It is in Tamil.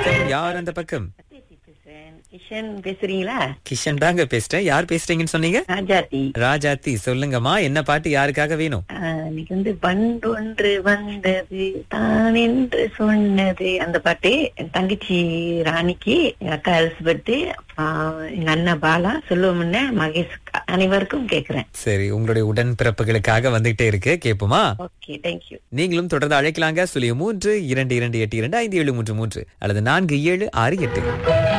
வணக்கம் யார் அந்த பக்கம் பேசுறேன். கிஷன் பேசுறீங்களா கிஷன் தாங்க பேசுறேன் யார் பேசுறீங்கன்னு சொன்னீங்க ராஜாத்தி ராஜாத்தி சொல்லுங்கம்மா என்ன பாட்டு யாருக்காக வேணும் ஆஹ், இன்னைக்கு வந்து பண்டொன்று வந்தது தான் என்று சொன்னது அந்த பாட்டு என் தங்கச்சி ராணிக்கு எங்க அக்கா எலிசபெத் எங்க அண்ணன் பாலா சொல்லுவோம்னு மகேஷ் அக்கா. அனைவருக்கும் கேக்குறேன் சரி உங்களுடைய உடன் பிறப்புகளுக்காக வந்துகிட்டே இருக்கு கேட்போமா ஓகே தேங்க்யூ நீங்களும் தொடர்ந்து அழைக்கலாங்க சுழியம் மூன்று இரண்டு இரண்டு எட்டு இரண்டு ஐந்து ஏழு மூன்று மூன்று அல்லது நான்கு ஏழு ஆறு எட்டு